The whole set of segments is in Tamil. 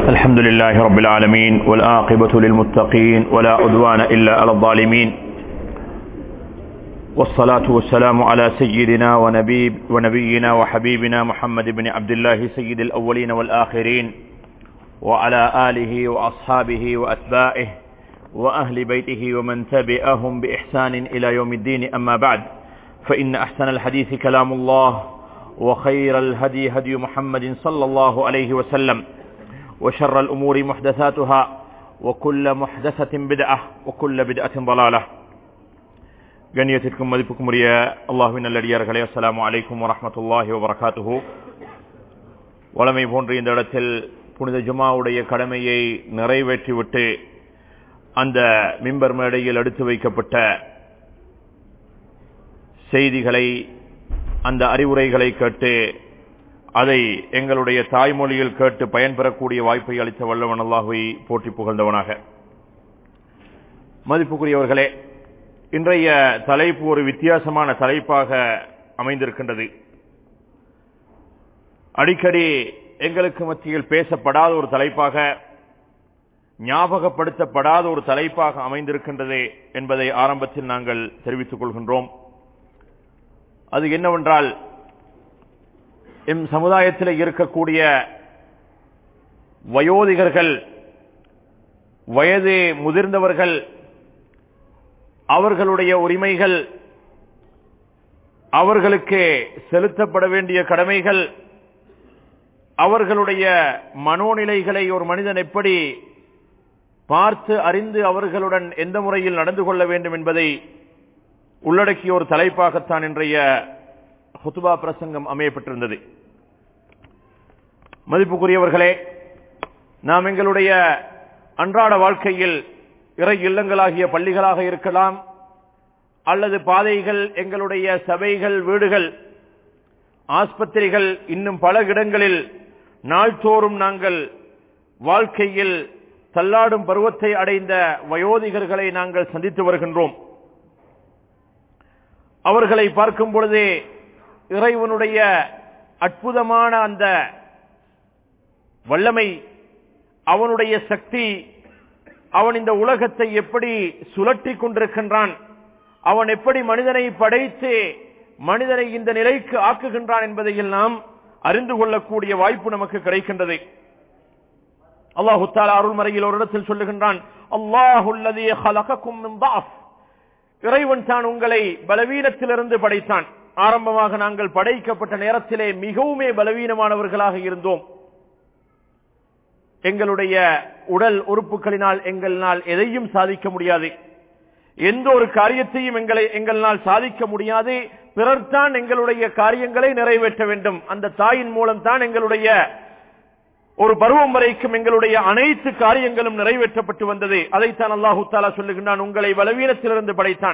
الحمد لله رب العالمين والآقبة للمتقين ولا عدوان إلا على الظالمين والصلاة والسلام على سيدنا ونبي ونبينا وحبيبنا محمد بن عبد الله سيد الأولين والآخرين وعلى آله وأصحابه وأتباعه وأهل بيته ومن تبعهم بإحسان إلى يوم الدين أما بعد فإن أحسن الحديث كلام الله وخير الهدي هدي محمد صلى الله عليه وسلم وشر الأمور محدثاتها وكل محدثة بدعة وكل بدعة ضلالة கண்ணியத்திற்கும் மதிப்புக்கும் உரிய அல்லாஹுவின் நல்லடியார்களே அஸ்லாம் வலைக்கும் வரமத்துல்லாஹி வபரகாத்துஹு வளமை போன்று இந்த இடத்தில் புனித ஜுமாவுடைய கடமையை நிறைவேற்றிவிட்டு அந்த மிம்பர் மேடையில் எடுத்து வைக்கப்பட்ட செய்திகளை அந்த அறிவுரைகளை கேட்டு அதை எங்களுடைய தாய்மொழியில் கேட்டு பயன்பெறக்கூடிய வாய்ப்பை அளித்த வல்லவன் அல்லாஹுவை போற்றி புகழ்ந்தவனாக மதிப்புக்குரியவர்களே இன்றைய தலைப்பு ஒரு வித்தியாசமான தலைப்பாக அமைந்திருக்கின்றது அடிக்கடி எங்களுக்கு மத்தியில் பேசப்படாத ஒரு தலைப்பாக ஞாபகப்படுத்தப்படாத ஒரு தலைப்பாக அமைந்திருக்கின்றது என்பதை ஆரம்பத்தில் நாங்கள் தெரிவித்துக் கொள்கின்றோம் அது என்னவென்றால் எம் சமுதாயத்தில் இருக்கக்கூடிய வயோதிகர்கள் வயது முதிர்ந்தவர்கள் அவர்களுடைய உரிமைகள் அவர்களுக்கு செலுத்தப்பட வேண்டிய கடமைகள் அவர்களுடைய மனோநிலைகளை ஒரு மனிதன் எப்படி பார்த்து அறிந்து அவர்களுடன் எந்த முறையில் நடந்து கொள்ள வேண்டும் என்பதை உள்ளடக்கிய ஒரு தலைப்பாகத்தான் இன்றைய ஹுத்துபா பிரசங்கம் அமையப்பட்டிருந்தது மதிப்புக்குரியவர்களே நாம் எங்களுடைய அன்றாட வாழ்க்கையில் இறை இல்லங்களாகிய பள்ளிகளாக இருக்கலாம் அல்லது பாதைகள் எங்களுடைய சபைகள் வீடுகள் ஆஸ்பத்திரிகள் இன்னும் பல இடங்களில் நாள்தோறும் நாங்கள் வாழ்க்கையில் தள்ளாடும் பருவத்தை அடைந்த வயோதிகர்களை நாங்கள் சந்தித்து வருகின்றோம் அவர்களை பார்க்கும் பொழுதே இறைவனுடைய அற்புதமான அந்த வல்லமை அவனுடைய சக்தி அவன் இந்த உலகத்தை எப்படி சுழற்றி கொண்டிருக்கின்றான் அவன் எப்படி மனிதனை படைத்து மனிதனை இந்த நிலைக்கு ஆக்குகின்றான் என்பதை நாம் அறிந்து கொள்ளக்கூடிய வாய்ப்பு நமக்கு கிடைக்கின்றது அல்லாஹு தாலா அருள்மறையில் ஒரு இடத்தில் சொல்லுகின்றான் அல்லாஹுல்லதே இறைவன் தான் உங்களை பலவீனத்திலிருந்து படைத்தான் ஆரம்பமாக நாங்கள் படைக்கப்பட்ட நேரத்திலே மிகவுமே பலவீனமானவர்களாக இருந்தோம் எங்களுடைய உடல் உறுப்புகளினால் எங்களால் எதையும் சாதிக்க முடியாது எந்த ஒரு காரியத்தையும் எங்களை எங்களால் சாதிக்க முடியாது பிறர்தான் எங்களுடைய காரியங்களை நிறைவேற்ற வேண்டும் அந்த தாயின் மூலம் தான் எங்களுடைய ஒரு பருவம் வரைக்கும் எங்களுடைய அனைத்து காரியங்களும் நிறைவேற்றப்பட்டு வந்தது அதைத்தான் அல்லாஹு தாலா சொல்லுகின்றான் உங்களை பலவீனத்திலிருந்து படைத்தான்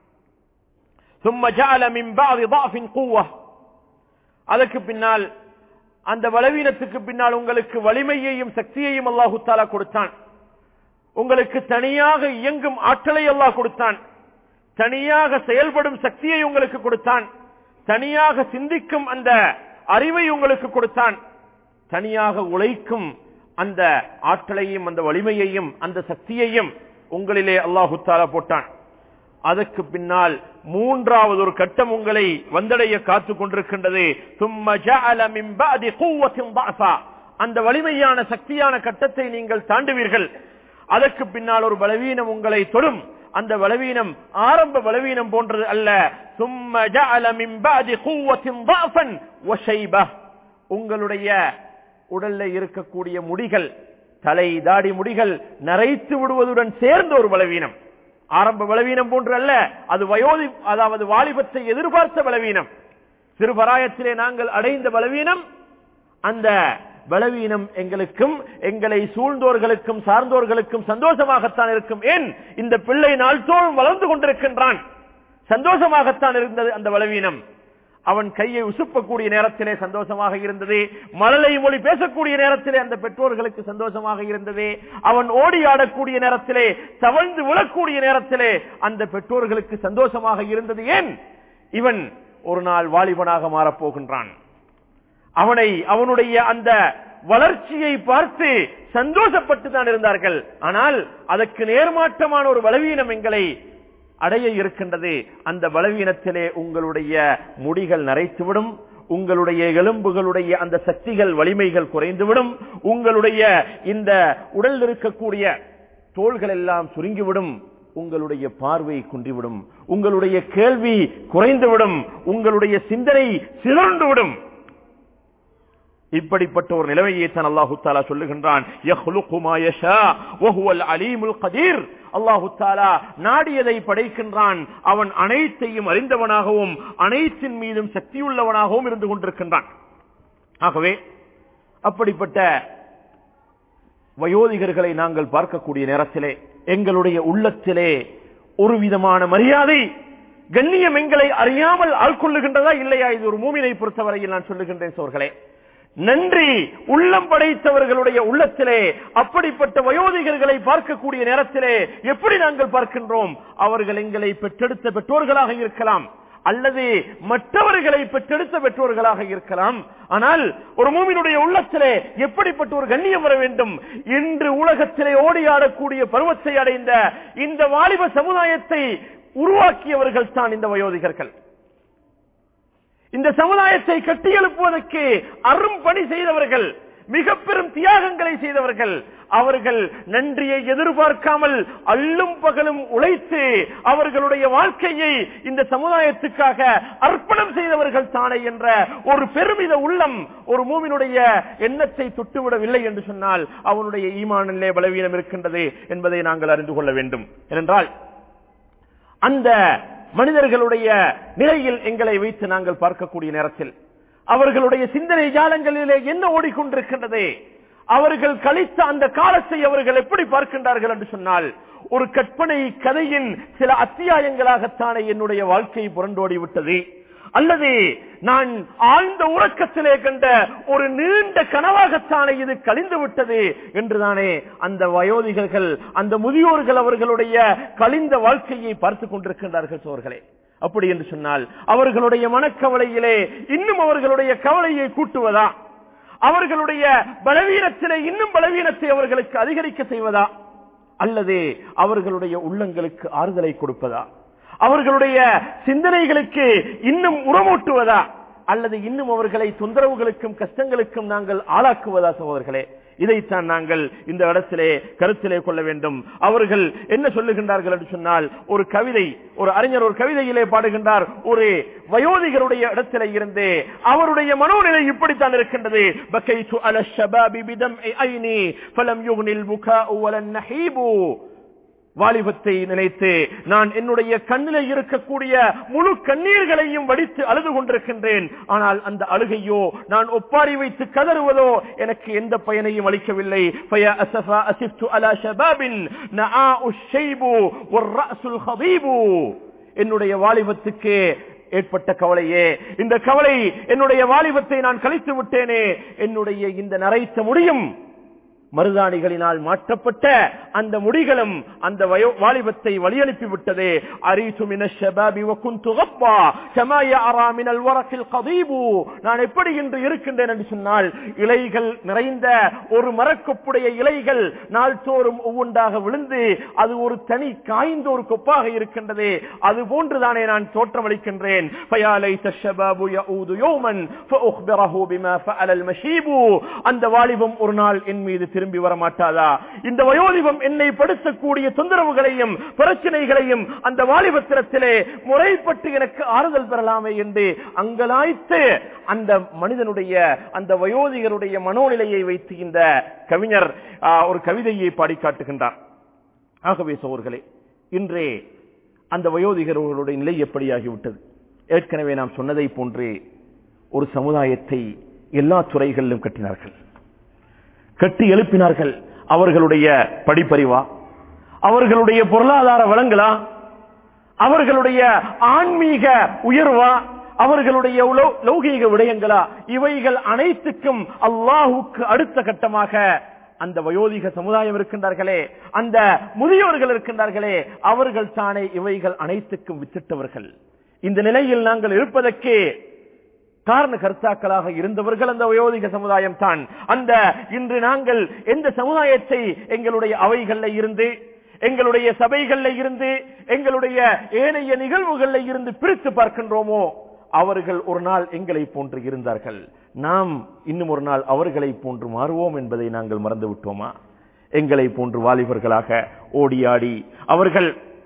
அதற்கு பின்னால் அந்த பலவீனத்துக்கு பின்னால் உங்களுக்கு வலிமையையும் சக்தியையும் அல்லாஹு தாலா கொடுத்தான் உங்களுக்கு தனியாக இயங்கும் ஆற்றலை அல்லாஹ் கொடுத்தான் தனியாக செயல்படும் சக்தியை உங்களுக்கு கொடுத்தான் தனியாக சிந்திக்கும் அந்த அறிவை உங்களுக்கு கொடுத்தான் தனியாக உழைக்கும் அந்த ஆற்றலையும் அந்த வலிமையையும் அந்த சக்தியையும் உங்களிலே அல்லாஹு தாலா போட்டான் அதற்கு பின்னால் மூன்றாவது ஒரு கட்டம் உங்களை வந்தடைய காத்துக் கொண்டிருக்கின்றது அந்த வலிமையான சக்தியான கட்டத்தை நீங்கள் தாண்டுவீர்கள் அதற்கு பின்னால் ஒரு பலவீனம் உங்களை தொடும் அந்த பலவீனம் ஆரம்ப பலவீனம் போன்றது அல்ல உங்களுடைய உடல்ல இருக்கக்கூடிய முடிகள் தலை தாடி முடிகள் நரைத்து விடுவதுடன் சேர்ந்த ஒரு பலவீனம் ஆரம்ப பலவீனம் போன்று அல்ல அது வயோதி அதாவது வாலிபத்தை எதிர்பார்த்த பலவீனம் சிறுபராயத்திலே நாங்கள் அடைந்த பலவீனம் அந்த பலவீனம் எங்களுக்கும் எங்களை சூழ்ந்தோர்களுக்கும் சார்ந்தோர்களுக்கும் சந்தோஷமாகத்தான் இருக்கும் ஏன் இந்த பிள்ளை நாள்தோறும் வளர்ந்து கொண்டிருக்கின்றான் சந்தோஷமாகத்தான் இருந்தது அந்த பலவீனம் அவன் கையை உசுப்பக்கூடிய நேரத்திலே சந்தோஷமாக இருந்தது மழலை மொழி பேசக்கூடிய நேரத்திலே அந்த பெற்றோர்களுக்கு சந்தோஷமாக இருந்தது அவன் ஓடி ஆடக்கூடிய நேரத்திலே தவழ்ந்து விழக்கூடிய நேரத்திலே அந்த பெற்றோர்களுக்கு சந்தோஷமாக இருந்தது ஏன் இவன் ஒரு நாள் வாலிபனாக மாறப்போகின்றான் அவனை அவனுடைய அந்த வளர்ச்சியை பார்த்து சந்தோஷப்பட்டு தான் இருந்தார்கள் ஆனால் அதற்கு நேர்மாற்றமான ஒரு பலவீனம் எங்களை அடைய இருக்கின்றது அந்த பலவீனத்திலே உங்களுடைய முடிகள் நரைத்துவிடும் உங்களுடைய எலும்புகளுடைய அந்த சக்திகள் வலிமைகள் குறைந்துவிடும் உங்களுடைய இந்த உடல் இருக்கக்கூடிய தோள்கள் எல்லாம் சுருங்கிவிடும் உங்களுடைய பார்வை குன்றிவிடும் உங்களுடைய கேள்வி குறைந்துவிடும் உங்களுடைய சிந்தனை சிதறந்துவிடும் இப்படிப்பட்ட ஒரு நிலைமையை தான் அல்லாஹு தாலா சொல்லுகின்றான் அல்லாஹு தாலா நாடியதை படைக்கின்றான் அவன் அனைத்தையும் அறிந்தவனாகவும் அனைத்தின் மீதும் சக்தியுள்ளவனாகவும் இருந்து கொண்டிருக்கின்றான் ஆகவே அப்படிப்பட்ட வயோதிகர்களை நாங்கள் பார்க்கக்கூடிய நேரத்திலே எங்களுடைய உள்ளத்திலே ஒரு விதமான மரியாதை கண்ணியம் எங்களை அறியாமல் ஆட்கொள்ளுகின்றதா இல்லையா இது ஒரு மூமினை பொறுத்தவரையில் நான் சொல்லுகின்றேன் சோர்களே நன்றி உள்ளம் படைத்தவர்களுடைய உள்ளத்திலே அப்படிப்பட்ட வயோதிகர்களை பார்க்கக்கூடிய நேரத்திலே எப்படி நாங்கள் பார்க்கின்றோம் அவர்கள் எங்களை பெற்றெடுத்த பெற்றோர்களாக இருக்கலாம் அல்லது மற்றவர்களை பெற்றெடுத்த பெற்றோர்களாக இருக்கலாம் ஆனால் ஒரு மூமினுடைய உள்ளத்திலே எப்படிப்பட்ட ஒரு கண்ணியம் வர வேண்டும் இன்று உலகத்திலே ஓடியாடக்கூடிய பருவத்தை அடைந்த இந்த வாலிப சமுதாயத்தை உருவாக்கியவர்கள் தான் இந்த வயோதிகர்கள் இந்த சமுதாயத்தை கட்டியெழுப்புவதற்கு அரும் பணி செய்தவர்கள் மிக பெரும் தியாகங்களை செய்தவர்கள் அவர்கள் நன்றியை எதிர்பார்க்காமல் அல்லும் பகலும் உழைத்து அவர்களுடைய வாழ்க்கையை இந்த சமுதாயத்துக்காக அர்ப்பணம் செய்தவர்கள் தானே என்ற ஒரு பெருமித உள்ளம் ஒரு மூவினுடைய எண்ணத்தை தொட்டுவிடவில்லை என்று சொன்னால் அவனுடைய ஈமானிலே பலவீனம் இருக்கின்றது என்பதை நாங்கள் அறிந்து கொள்ள வேண்டும் ஏனென்றால் அந்த மனிதர்களுடைய நிலையில் எங்களை வைத்து நாங்கள் பார்க்கக்கூடிய நேரத்தில் அவர்களுடைய சிந்தனை ஜாலங்களிலே என்ன ஓடிக்கொண்டிருக்கின்றது அவர்கள் கழித்த அந்த காலத்தை அவர்கள் எப்படி பார்க்கின்றார்கள் என்று சொன்னால் ஒரு கற்பனை கதையின் சில அத்தியாயங்களாகத்தானே என்னுடைய வாழ்க்கை புரண்டோடி விட்டது அல்லது நான் ஆழ்ந்த உறக்கத்திலே கண்ட ஒரு நீண்ட கனவாகத்தானே இது கழிந்து விட்டது என்றுதானே அந்த வயோதிகர்கள் அந்த முதியோர்கள் அவர்களுடைய கழிந்த வாழ்க்கையை பார்த்துக் கொண்டிருக்கின்றார்கள் சோர்களே அப்படி என்று சொன்னால் அவர்களுடைய மனக்கவலையிலே இன்னும் அவர்களுடைய கவலையை கூட்டுவதா அவர்களுடைய பலவீனத்திலே இன்னும் பலவீனத்தை அவர்களுக்கு அதிகரிக்க செய்வதா அல்லது அவர்களுடைய உள்ளங்களுக்கு ஆறுதலை கொடுப்பதா அவர்களுடைய சிந்தனைகளுக்கு இன்னும் உரமூட்டுவதா அல்லது இன்னும் அவர்களை தொந்தரவுகளுக்கும் கஷ்டங்களுக்கும் நாங்கள் ஆளாக்குவதா சகோதரர்களே இதைத்தான் நாங்கள் இந்த இடத்திலே கருத்திலே கொள்ள வேண்டும் அவர்கள் என்ன சொல்லுகின்றார்கள் என்று சொன்னால் ஒரு கவிதை ஒரு அறிஞர் ஒரு கவிதையிலே பாடுகின்றார் ஒரு வயோதிகருடைய இடத்திலே இருந்து அவருடைய மனோநிலை இப்படித்தான் இருக்கின்றது பக்கைத்து அல ஷபாபி பிதம் ஐனி ஃபலம் யுக்னில் புகாஉ வலன் நஹீபு வாலிபத்தை நினைத்து நான் என்னுடைய கண்ணிலே இருக்கக்கூடிய முழு கண்ணீர்களையும் வடித்து அழுது கொண்டிருக்கின்றேன் ஆனால் அந்த அழுகையோ நான் ஒப்பாரி வைத்து கதறுவதோ எனக்கு எந்த பயனையும் அளிக்கவில்லை என்னுடைய வாலிபத்துக்கு ஏற்பட்ட கவலையே இந்த கவலை என்னுடைய வாலிபத்தை நான் கழித்து விட்டேனே என்னுடைய இந்த நரைத்த முடியும் மருதாணிகளினால் மாற்றப்பட்ட அந்த முடிகளும் அந்த வயோ வாலிபத்தை வழியனுப்பி விட்டது நான் எப்படி இன்று இருக்கின்றேன் என்று சொன்னால் இலைகள் நிறைந்த ஒரு மரக்கொப்புடைய இலைகள் நாள்தோறும் ஒவ்வொன்றாக விழுந்து அது ஒரு தனி காய்ந்த ஒரு கொப்பாக இருக்கின்றது அது போன்றுதானே நான் தோற்றமளிக்கின்றேன் அந்த வாலிபம் ஒரு நாள் என் மீது திரும்பி வர மாட்டாதா இந்த வயோதிபம் என்னை படுத்தக்கூடிய தொந்தரவுகளையும் பிரச்சனைகளையும் அந்த வாலிபத்திரத்திலே முறைப்பட்டு எனக்கு ஆறுதல் பெறலாமே என்று அங்கலாய்த்து அந்த மனிதனுடைய அந்த வயோதிகருடைய மனோநிலையை வைத்து இந்த கவிஞர் ஒரு கவிதையை பாடி காட்டுகின்றார் ஆகவே சோர்களே இன்றே அந்த வயோதிகர்களுடைய நிலை எப்படியாகிவிட்டது ஏற்கனவே நாம் சொன்னதை போன்றே ஒரு சமுதாயத்தை எல்லா துறைகளிலும் கட்டினார்கள் கட்டி எழுப்பினார்கள் அவர்களுடைய படிப்பறிவா அவர்களுடைய பொருளாதார வளங்களா அவர்களுடைய ஆன்மீக உயர்வா அவர்களுடைய லௌகீக விடயங்களா இவைகள் அனைத்துக்கும் அல்லாஹுக்கு அடுத்த கட்டமாக அந்த வயோதிக சமுதாயம் இருக்கின்றார்களே அந்த முதியோர்கள் இருக்கின்றார்களே அவர்கள் தானே இவைகள் அனைத்துக்கும் வித்திட்டவர்கள் இந்த நிலையில் நாங்கள் இருப்பதற்கு காரண கர்த்தாக்களாக இருந்தவர்கள் அந்த வயோதிக சமுதாயம் தான் அந்த இன்று நாங்கள் எந்த சமுதாயத்தை எங்களுடைய அவைகள்ல இருந்து எங்களுடைய சபைகள்ல இருந்து எங்களுடைய ஏனைய நிகழ்வுகள்ல இருந்து பிரித்து பார்க்கின்றோமோ அவர்கள் ஒரு நாள் எங்களை போன்று இருந்தார்கள் நாம் இன்னும் ஒரு நாள் அவர்களை போன்று மாறுவோம் என்பதை நாங்கள் மறந்து விட்டோமா எங்களை போன்று வாலிபர்களாக ஓடியாடி அவர்கள்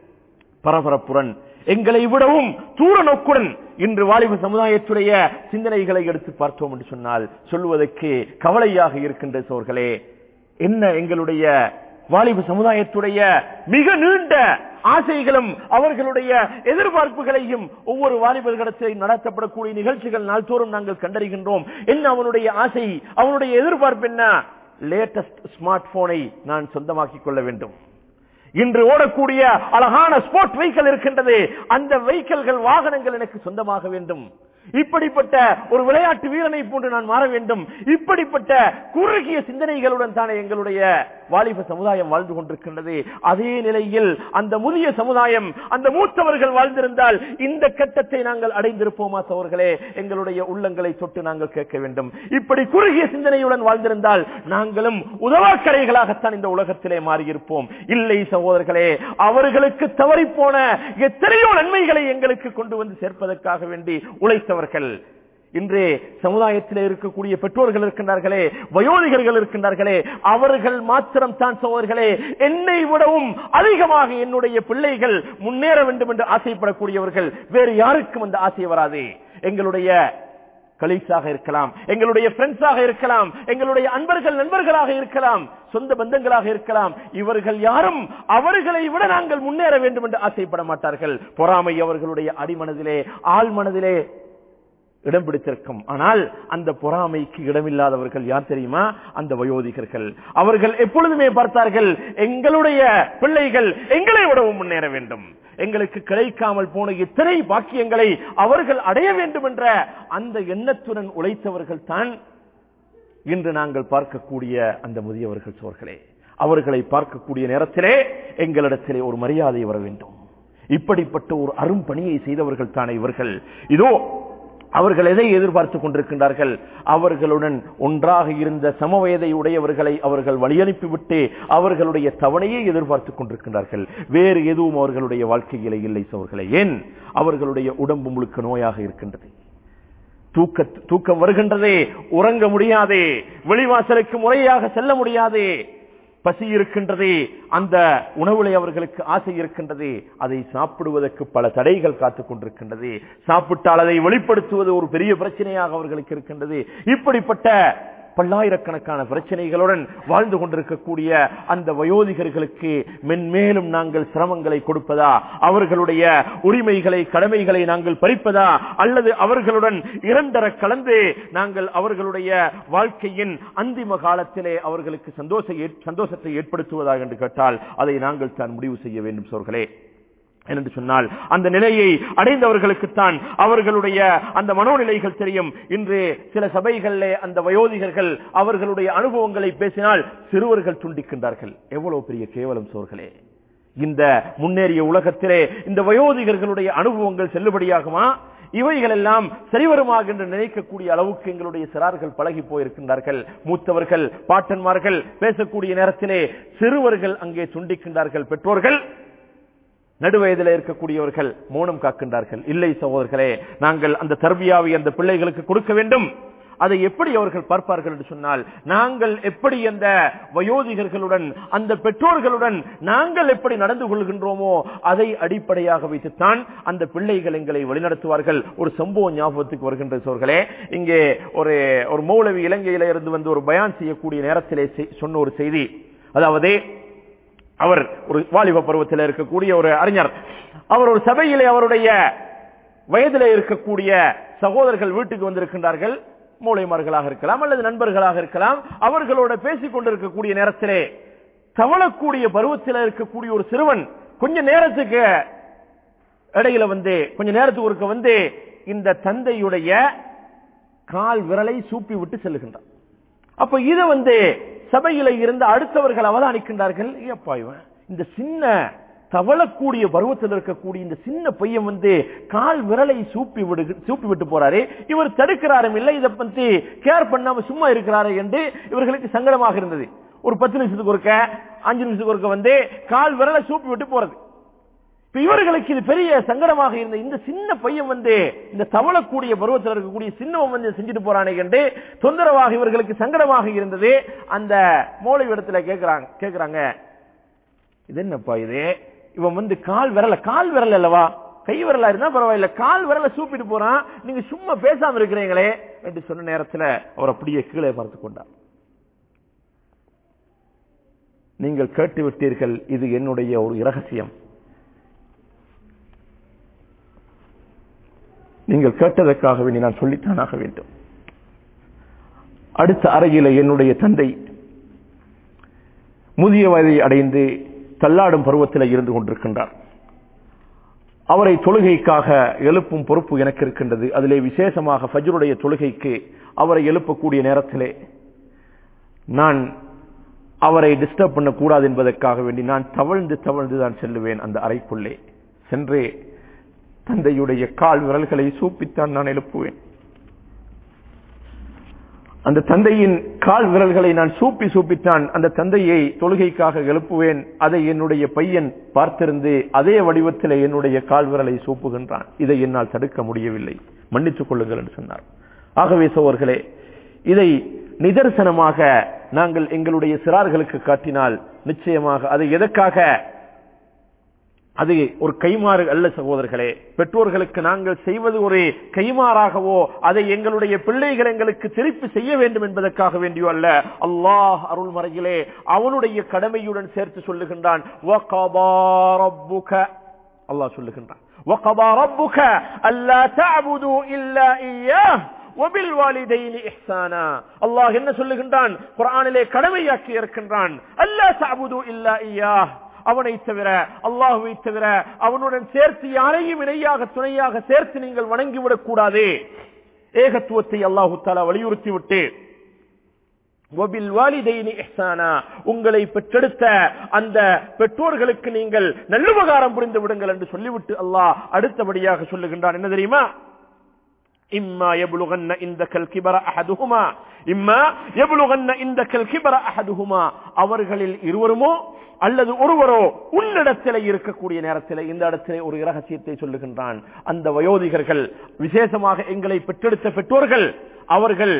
பரபரப்புடன் எங்களை விடவும் தூர நோக்குடன் இன்று வாலிப சமுதாயத்துடைய சிந்தனைகளை எடுத்து பார்த்தோம் என்று சொன்னால் சொல்லுவதற்கு கவலையாக இருக்கின்ற சோர்களே என்ன எங்களுடைய வாலிப சமுதாயத்துடைய மிக நீண்ட ஆசைகளும் அவர்களுடைய எதிர்பார்ப்புகளையும் ஒவ்வொரு வாலிபர்களிடத்தில் நடத்தப்படக்கூடிய நிகழ்ச்சிகள் நாள்தோறும் நாங்கள் கண்டறிகின்றோம் என்ன அவனுடைய ஆசை அவனுடைய எதிர்பார்ப்பு என்ன லேட்டஸ்ட் ஸ்மார்ட் போனை நான் சொந்தமாக்கிக் கொள்ள வேண்டும் இன்று ஓடக்கூடிய அழகான ஸ்போர்ட் வெஹிக்கல் இருக்கின்றது அந்த வெஹிக்கல்கள் வாகனங்கள் எனக்கு சொந்தமாக வேண்டும் இப்படிப்பட்ட ஒரு விளையாட்டு வீரனை போன்று நான் மாற வேண்டும் இப்படிப்பட்ட குறுகிய சிந்தனைகளுடன் தானே எங்களுடைய வாலிப சமுதாயம் வாழ்ந்து கொண்டிருக்கின்றது அதே நிலையில் அந்த முதிய சமுதாயம் அந்த மூத்தவர்கள் வாழ்ந்திருந்தால் இந்த கட்டத்தை நாங்கள் அடைந்திருப்போமா சவர்களே எங்களுடைய உள்ளங்களை தொட்டு நாங்கள் கேட்க வேண்டும் இப்படி குறுகிய சிந்தனையுடன் வாழ்ந்திருந்தால் நாங்களும் உதவாக்கரைகளாகத்தான் இந்த உலகத்திலே மாறியிருப்போம் இல்லை சகோதரர்களே அவர்களுக்கு தவறி போன எத்தனையோ நன்மைகளை எங்களுக்கு கொண்டு வந்து சேர்ப்பதற்காக வேண்டி உழைத்தவர்கள் இன்று சமுதாயத்தில் இருக்கக்கூடிய பெற்றோர்கள் இருக்கின்றார்களே வயோதிகர்கள் இருக்கின்றார்களே அவர்கள் மாத்திரம் தான் சோதர்களே என்னை விடவும் அதிகமாக என்னுடைய பிள்ளைகள் முன்னேற வேண்டும் என்று ஆசைப்படக்கூடியவர்கள் வேறு யாருக்கும் அந்த ஆசை வராது எங்களுடைய கலீக்ஸாக இருக்கலாம் எங்களுடைய ஃப்ரெண்ட்ஸாக இருக்கலாம் எங்களுடைய அன்பர்கள் நண்பர்களாக இருக்கலாம் சொந்த பந்தங்களாக இருக்கலாம் இவர்கள் யாரும் அவர்களை விட நாங்கள் முன்னேற வேண்டும் என்று ஆசைப்பட மாட்டார்கள் பொறாமை அவர்களுடைய அடிமனதிலே ஆள் மனதிலே இடம் பிடித்திருக்கும் ஆனால் அந்த பொறாமைக்கு இடமில்லாதவர்கள் யார் தெரியுமா அந்த வயோதிகர்கள் அவர்கள் எப்பொழுதுமே பார்த்தார்கள் எங்களுடைய பிள்ளைகள் எங்களை விடவும் முன்னேற வேண்டும் எங்களுக்கு கிடைக்காமல் போன இத்தனை பாக்கியங்களை அவர்கள் அடைய வேண்டும் என்ற அந்த எண்ணத்துடன் உழைத்தவர்கள் தான் இன்று நாங்கள் பார்க்கக்கூடிய அந்த முதியவர்கள் சோர்களே அவர்களை பார்க்கக்கூடிய நேரத்திலே எங்களிடத்திலே ஒரு மரியாதை வர வேண்டும் இப்படிப்பட்ட ஒரு அரும் பணியை செய்தவர்கள் தானே இவர்கள் இதோ அவர்கள் எதை எதிர்பார்த்துக் கொண்டிருக்கின்றார்கள் அவர்களுடன் ஒன்றாக இருந்த சமவயதை உடையவர்களை அவர்கள் வழியனுப்பிவிட்டு அவர்களுடைய தவணையை எதிர்பார்த்துக் கொண்டிருக்கின்றார்கள் வேறு எதுவும் அவர்களுடைய வாழ்க்கையிலே இல்லை சவர்களே ஏன் அவர்களுடைய உடம்பு முழுக்க நோயாக இருக்கின்றது தூக்க தூக்கம் வருகின்றதே உறங்க முடியாதே வெளிவாசலுக்கு முறையாக செல்ல முடியாதே பசி இருக்கின்றது அந்த உணவுலை அவர்களுக்கு ஆசை இருக்கின்றது அதை சாப்பிடுவதற்கு பல தடைகள் காத்துக் கொண்டிருக்கின்றது சாப்பிட்டால் அதை வெளிப்படுத்துவது ஒரு பெரிய பிரச்சனையாக அவர்களுக்கு இருக்கின்றது இப்படிப்பட்ட பல்லாயிரக்கணக்கான பிரச்சனைகளுடன் வாழ்ந்து கொண்டிருக்கக்கூடிய அந்த வயோதிகர்களுக்கு மென்மேலும் நாங்கள் சிரமங்களை கொடுப்பதா அவர்களுடைய உரிமைகளை கடமைகளை நாங்கள் பறிப்பதா அல்லது அவர்களுடன் இரண்டர கலந்து நாங்கள் அவர்களுடைய வாழ்க்கையின் அந்திம காலத்திலே அவர்களுக்கு சந்தோஷ சந்தோஷத்தை ஏற்படுத்துவதா என்று கேட்டால் அதை நாங்கள் தான் முடிவு செய்ய வேண்டும் சோர்களே என்று சொன்னால் அந்த நிலையை அடைந்தவர்களுக்குத்தான் அவர்களுடைய அந்த மனோநிலைகள் தெரியும் இன்று சில சபைகளிலே அந்த வயோதிகர்கள் அவர்களுடைய அனுபவங்களை பேசினால் சிறுவர்கள் துண்டிக்கின்றார்கள் எவ்வளவு பெரிய கேவலம் சோர்களே இந்த முன்னேறிய உலகத்திலே இந்த வயோதிகர்களுடைய அனுபவங்கள் செல்லுபடியாகுமா இவைகள் எல்லாம் சரிவருமாக என்று நினைக்கக்கூடிய அளவுக்கு எங்களுடைய சிறார்கள் பழகி போயிருக்கின்றார்கள் மூத்தவர்கள் பாட்டன்மார்கள் பேசக்கூடிய நேரத்திலே சிறுவர்கள் அங்கே துண்டிக்கின்றார்கள் பெற்றோர்கள் நடுவயதில் இருக்கக்கூடியவர்கள் மௌனம் காக்கின்றார்கள் இல்லை சகோதரர்களே நாங்கள் அந்த தர்பியாவை அந்த பிள்ளைகளுக்கு கொடுக்க வேண்டும் அதை எப்படி அவர்கள் பார்ப்பார்கள் என்று சொன்னால் நாங்கள் எப்படி அந்த வயோதிகர்களுடன் அந்த பெற்றோர்களுடன் நாங்கள் எப்படி நடந்து கொள்கின்றோமோ அதை அடிப்படையாக வைத்துத்தான் அந்த பிள்ளைகள் எங்களை வழிநடத்துவார்கள் ஒரு சம்பவம் ஞாபகத்துக்கு வருகின்ற சோர்களே இங்கே ஒரு ஒரு மௌலவி இலங்கையில இருந்து வந்து ஒரு பயான் செய்யக்கூடிய நேரத்திலே சொன்ன ஒரு செய்தி அதாவது அவர் ஒரு வாலிப பருவத்தில் இருக்கக்கூடிய ஒரு அறிஞர் அவர் ஒரு சபையிலே அவருடைய வயதிலே இருக்கக்கூடிய சகோதரர்கள் வீட்டுக்கு வந்திருக்கின்றார்கள் மூளைமார்களாக இருக்கலாம் அல்லது நண்பர்களாக இருக்கலாம் அவர்களோட பேசிக் கொண்டிருக்கக்கூடிய நேரத்திலே தவளக்கூடிய பருவத்தில் இருக்கக்கூடிய ஒரு சிறுவன் கொஞ்ச நேரத்துக்கு இடையில வந்து கொஞ்ச நேரத்துக்கு ஒருக்க வந்து இந்த தந்தையுடைய கால் விரலை சூப்பி விட்டு செல்லுகின்றான் அப்ப இத வந்து சபையில இருந்து அடுத்தவர்கள் அவதானிக்கின்றார்கள் ஏப்பா இவன் இந்த சின்ன தவளக்கூடிய பருவத்தில் இருக்கக்கூடிய இந்த சின்ன பையன் வந்து கால் விரலை சூப்பி விடு சூப்பி விட்டு போறாரு இவர் தடுக்கிறாரும் இல்லை இதை பத்தி கேர் பண்ணாம சும்மா இருக்கிறாரு என்று இவர்களுக்கு சங்கடமாக இருந்தது ஒரு பத்து நிமிஷத்துக்கு ஒருக்க அஞ்சு நிமிஷத்துக்கு ஒருக்க வந்து கால் விரலை சூப்பி விட்டு போறது இப்ப இவர்களுக்கு இது பெரிய சங்கடமாக இருந்த இந்த சின்ன பையன் வந்து இந்த தவளக்கூடிய பருவத்தில் இருக்கக்கூடிய சின்னவன் வந்து செஞ்சுட்டு போறானே என்று தொந்தரவாக இவர்களுக்கு சங்கடமாக இருந்தது அந்த மூளை இடத்துல கேட்கிறாங்க கேட்கிறாங்க இது என்னப்பா இது இவன் வந்து கால் விரல கால் விரல் அல்லவா கை விரலா இருந்தா பரவாயில்ல கால் விரல சூப்பிட்டு போறான் நீங்க சும்மா பேசாம இருக்கிறீங்களே என்று சொன்ன நேரத்தில் அவர் அப்படியே கீழே பார்த்து கொண்டார் நீங்கள் கேட்டு விட்டீர்கள் இது என்னுடைய ஒரு இரகசியம் நீங்கள் கேட்டதற்காக வேண்டி நான் சொல்லித்தானாக வேண்டும் அடுத்த அறையில என்னுடைய தந்தை முதிய வயதை அடைந்து தள்ளாடும் பருவத்தில் இருந்து கொண்டிருக்கின்றார் அவரை தொழுகைக்காக எழுப்பும் பொறுப்பு எனக்கு இருக்கின்றது அதிலே விசேஷமாக ஃபஜ்ருடைய தொழுகைக்கு அவரை எழுப்பக்கூடிய நேரத்திலே நான் அவரை டிஸ்டர்ப் பண்ணக்கூடாது என்பதற்காக வேண்டி நான் தவழ்ந்து தவழ்ந்து தான் செல்லுவேன் அந்த அறைக்குள்ளே சென்றே தந்தையுடைய கால் விரல்களை சூப்பித்தான் நான் எழுப்புவேன் அந்த தந்தையின் கால் விரல்களை நான் சூப்பி சூப்பித்தான் அந்த தந்தையை தொழுகைக்காக எழுப்புவேன் அதை என்னுடைய பையன் பார்த்திருந்து அதே வடிவத்தில் என்னுடைய கால் விரலை சூப்புகின்றான் இதை என்னால் தடுக்க முடியவில்லை மன்னித்துக் கொள்ளுங்கள் என்று சொன்னார் ஆகவே சோழர்களே இதை நிதர்சனமாக நாங்கள் எங்களுடைய சிறார்களுக்கு காட்டினால் நிச்சயமாக அதை எதற்காக அது ஒரு கைமாறு அல்ல சகோதரர்களே பெற்றோர்களுக்கு நாங்கள் செய்வது ஒரு கைமாறாகவோ அதை எங்களுடைய பிள்ளைகள் எங்களுக்கு திருப்பி செய்ய வேண்டும் என்பதற்காக வேண்டியோ அல்ல அல்லாஹ் அருள்மறையிலே அவனுடைய கடமையுடன் சேர்த்து சொல்லுகின்றான் அல்லாஹ் சொல்லுகின்றான் وقضى ربك ألا تعبدوا إلا إياه وبالوالدين إحسانا الله என்ன சொல்லுகின்றான் குர்ஆனிலே கடமையாக்கி இருக்கின்றான் அல்லா தஅபுது இல்லா இய்யாஹ் அவனை தவிர அல்லாஹுவை தவிர அவனுடன் சேர்த்து யாரையும் இணையாக துணையாக சேர்த்து நீங்கள் வணங்கிவிடக் கூடாது ஏகத்துவத்தை அல்லாஹு தாலா வலியுறுத்தி விட்டு உங்களை பெற்றெடுத்த அந்த பெற்றோர்களுக்கு நீங்கள் நல்லுபகாரம் புரிந்து விடுங்கள் என்று சொல்லிவிட்டு அல்லாஹ் அடுத்தபடியாக சொல்லுகின்றான் என்ன தெரியுமா இம்மா எபுலுகன்ன இந்த கல்கிபர அஹதுகுமா இம்மா எபுலுகன்ன இந்த கல்கிபர அஹதுகுமா அவர்களில் இருவருமோ அல்லது ஒருவரோ உன்னிடத்திலே இருக்கக்கூடிய நேரத்தில் இந்த இடத்திலே ஒரு இரகசியத்தை சொல்லுகின்றான் அந்த வயோதிகர்கள் விசேஷமாக எங்களை பெற்றெடுத்த பெற்றோர்கள் அவர்கள்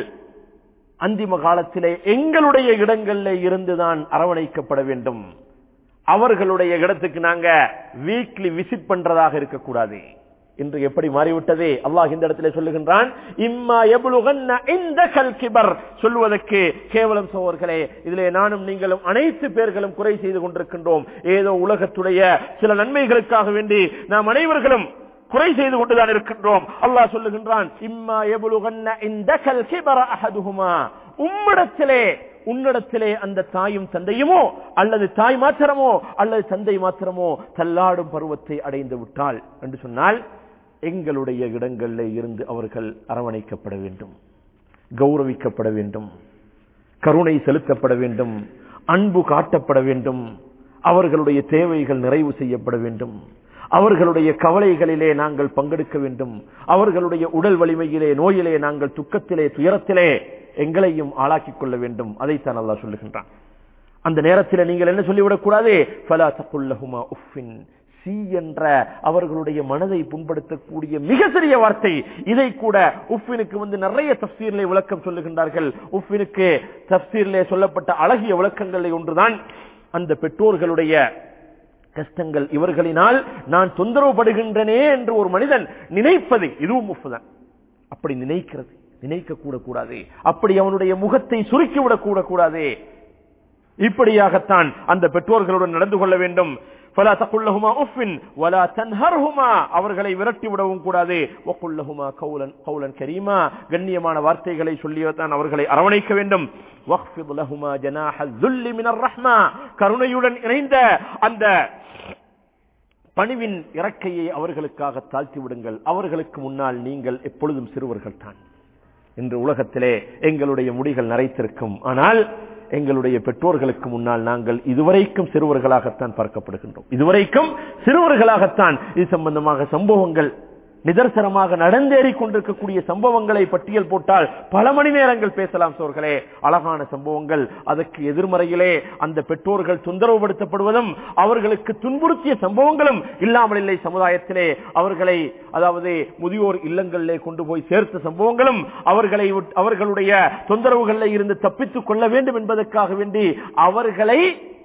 அந்திம காலத்திலே எங்களுடைய இடங்களில் இருந்துதான் அரவணைக்கப்பட வேண்டும் அவர்களுடைய இடத்துக்கு நாங்க வீக்லி விசிட் பண்றதாக இருக்கக்கூடாது இன்று எப்படி மாறிவிட்டதே அல்லாஹ் இந்த இடத்துல சொல்லுகின்றான் இம்மா எபுலுகன்ன இந்த கல்கிபர் சொல்லுவதற்கு கேவலம் சோர்களே இதிலே நானும் நீங்களும் அனைத்து பேர்களும் குறை செய்து கொண்டிருக்கின்றோம் ஏதோ உலகத்துடைய சில நன்மைகளுக்காக வேண்டி நாம் அனைவர்களும் குறை செய்து கொண்டுதான் இருக்கின்றோம் அல்லாஹ் சொல்லுகின்றான் இம்மா எபுலுகன்ன இந்த கல்கிபர அஹதுகுமா உம்மிடத்திலே உன்னிடத்திலே அந்த தாயும் தந்தையுமோ அல்லது தாய் மாத்திரமோ அல்லது தந்தை மாத்திரமோ தள்ளாடும் பருவத்தை அடைந்து விட்டால் என்று சொன்னால் எங்களுடைய இடங்களில் இருந்து அவர்கள் அரவணைக்கப்பட வேண்டும் கௌரவிக்கப்பட வேண்டும் கருணை செலுத்தப்பட வேண்டும் அன்பு காட்டப்பட வேண்டும் அவர்களுடைய தேவைகள் நிறைவு செய்யப்பட வேண்டும் அவர்களுடைய கவலைகளிலே நாங்கள் பங்கெடுக்க வேண்டும் அவர்களுடைய உடல் வலிமையிலே நோயிலே நாங்கள் துக்கத்திலே துயரத்திலே எங்களையும் ஆளாக்கிக் கொள்ள வேண்டும் அதைத்தான் அல்லா சொல்லுகின்றான் அந்த நேரத்தில் நீங்கள் என்ன சொல்லிவிடக் கூடாது ஃபலா தகுல்லஹுமா உஃபின் சி என்ற அவர்களுடைய மனதை புண்படுத்தக்கூடிய மிக சிறிய வார்த்தை இதை கூட உஃபினுக்கு வந்து நிறைய தப்சீரிலே விளக்கம் சொல்லுகின்றார்கள் உஃபினுக்கு தப்சீரிலே சொல்லப்பட்ட அழகிய விளக்கங்களில் ஒன்றுதான் அந்த பெற்றோர்களுடைய கஷ்டங்கள் இவர்களினால் நான் தொந்தரவு படுகின்றனே என்று ஒரு மனிதன் நினைப்பது இதுவும் உஃபுதான் அப்படி நினைக்கிறது நினைக்க கூட கூடாது அப்படி அவனுடைய முகத்தை சுருக்கிவிடக் கூட கூடாது இப்படியாகத்தான் அந்த பெற்றோர்களுடன் நடந்து கொள்ள வேண்டும் فلا تقل لهما اف ولا تنهرهما அவர்களை விரட்டி விடவும் கூடாது وقل لهما قولا قولا كريما கண்ணியமான வார்த்தைகளை சொல்லியதான் அவர்களை அரவணைக்க வேண்டும் واخفض لهما جناح الذل من الرحمه கருணையுடன் இணைந்த அந்த பணிவின் இறக்கையை அவர்களுக்காக தாழ்த்தி விடுங்கள் அவர்களுக்கு முன்னால் நீங்கள் எப்பொழுதும் சிறுவர்கள் தான் இன்று உலகத்திலே எங்களுடைய முடிகள் நரைத்திருக்கும் ஆனால் எங்களுடைய பெற்றோர்களுக்கு முன்னால் நாங்கள் இதுவரைக்கும் சிறுவர்களாகத்தான் பார்க்கப்படுகின்றோம் இதுவரைக்கும் சிறுவர்களாகத்தான் இது சம்பந்தமாக சம்பவங்கள் நிதர்சனமாக நடந்தேறி கொண்டிருக்கக்கூடிய சம்பவங்களை பட்டியல் போட்டால் பல மணி நேரங்கள் பேசலாம் சோர்களே அழகான சம்பவங்கள் அதற்கு எதிர்மறையிலே அந்த பெற்றோர்கள் தொந்தரவுபடுத்தப்படுவதும் அவர்களுக்கு துன்புறுத்திய சம்பவங்களும் இல்லாமல் இல்லை சமுதாயத்திலே அவர்களை அதாவது முதியோர் இல்லங்களிலே கொண்டு போய் சேர்த்த சம்பவங்களும் அவர்களை விட்- அவர்களுடைய தொந்தரவுகளில் இருந்து தப்பித்துக் கொள்ள வேண்டும் என்பதற்காக வேண்டி அவர்களை